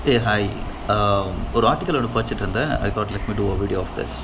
ஏ hi ஒரு article ஒன்று படிச்சுட்டு இருந்தேன் I thought let me do a video of this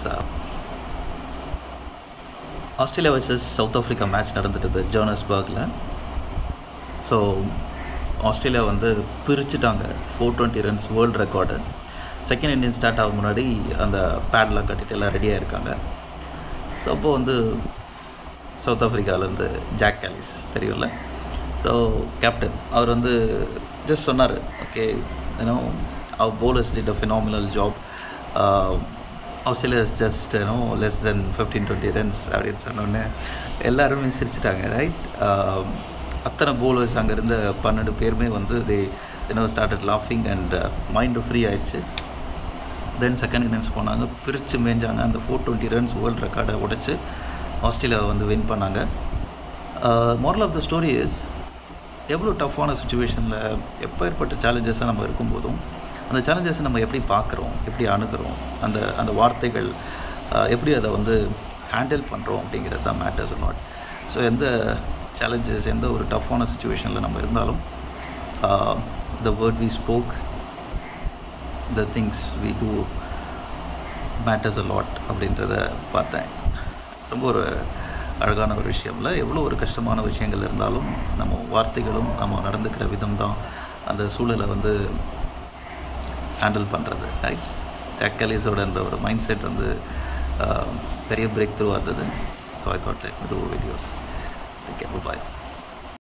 Australia versus South Africa match நடந்துட்டு ஜோனஸ்பர்கில் ஸோ ஆஸ்திரேலியா வந்து பிரிச்சுட்டாங்க four twenty runs world record second inning start ஆகும் முன்னாடி அந்த பேட்லாம் கட்டிட்டு எல்லாம் ரெடியாக இருக்காங்க ஸோ அப்போது வந்து சவுத் ஆஃப்ரிக்காவிலேருந்து ஜாக் கேலிஸ் தெரியும்ல ஸோ கேப்டன் அவர் வந்து ஜஸ்ட் சொன்னார் ஓகே யூனோ அவர் bowlers did a phenomenal job Australia just you know less than fifteen twenty runs அப்படின்னு சொன்னோன்னே எல்லாருமே சிரிச்சிட்டாங்க ரைட் அத்தனை போலர்ஸ் அங்கே இருந்த பன்னெண்டு பேருமே வந்து தே யூனோ ஸ்டார்டட் லாஃபிங் அண்ட் மைண்டு ஃப்ரீ ஆயிடுச்சு தென் செகண்ட் இன்னிங்ஸ் போனாங்க பிரித்து மேய்ஞ்சாங்க அந்த ஃபோர் டுவெண்ட்டி ரன்ஸ் வேர்ல்டு ரெக்கார்டை உடைச்சு ஆஸ்திரேலியா வந்து வின் பண்ணாங்க moral of the story is எவ்வளோ டஃப்பான சுச்சுவேஷனில் எப்போ ஏற்பட்ட சேலஞ்சஸாக நம்ம இருக்கும்போதும் அந்த சேலஞ்சஸை நம்ம எப்படி பார்க்குறோம் எப்படி அணுகிறோம் அந்த அந்த வார்த்தைகள் எப்படி அதை வந்து ஹேண்டில் பண்ணுறோம் அப்படிங்கிறது தான் மேட்டர்ஸ் நாட் ஸோ எந்த சேலஞ்சஸ் எந்த ஒரு டஃப்பான சுச்சுவேஷனில் நம்ம இருந்தாலும் the word we spoke the things we do matters a lot அப்படின்றத பார்த்தேன் ரொம்ப ஒரு அழகான ஒரு விஷயம்ல எவ்வளோ ஒரு கஷ்டமான விஷயங்கள் இருந்தாலும் நம்ம வார்த்தைகளும் நம்ம நடந்துக்கிற விதம் தான் அந்த சூழலை வந்து ஹேண்டில் பண்ணுறது ரைட் ஜாக்கலிஸோட அந்த ஒரு மைண்ட் செட் வந்து பெரிய பிரேக் த்ரூ இருந்தது so I thought like do videos okay bye